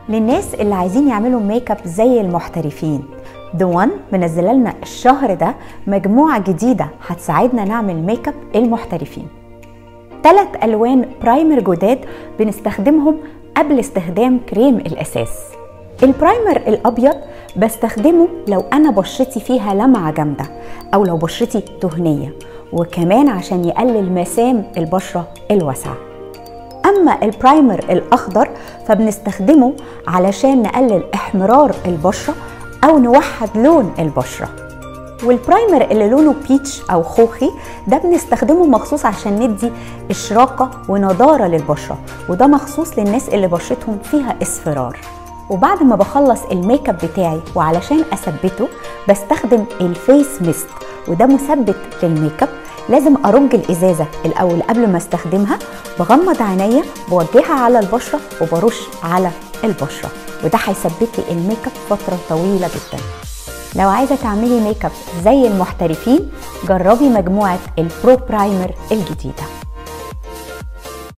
للناس اللي عايزين يعملوا ميك اب زي المحترفين The One منزله لنا الشهر ده مجموعة جديدة هتساعدنا نعمل ميك اب المحترفين ثلاث ألوان برايمر جداد بنستخدمهم قبل استخدام كريم الأساس البرايمر الأبيض بستخدمه لو أنا بشرتي فيها لمعة جامدة أو لو بشرتي دهنية وكمان عشان يقلل مسام البشرة الواسعة أما البرايمر الأخضر فبنستخدمه علشان نقلل احمرار البشرة أو نوحد لون البشرة والبرايمر اللي لونه بيتش أو خوخي ده بنستخدمه مخصوص عشان ندي إشراقة ونضارة للبشرة وده مخصوص للناس اللي بشرتهم فيها اصفرار وبعد ما بخلص الميك اب بتاعي وعلشان اثبته بستخدم الفيس ميست وده مثبت للميك اب لازم ارج الازازه الاول قبل ما استخدمها بغمض عينيا بوجهها على البشره وبرش على البشره وده هيثبت لي الميك اب فتره طويله جدا لو عايزه تعملي ميك اب زي المحترفين جربي مجموعه البرو برايمر الجديده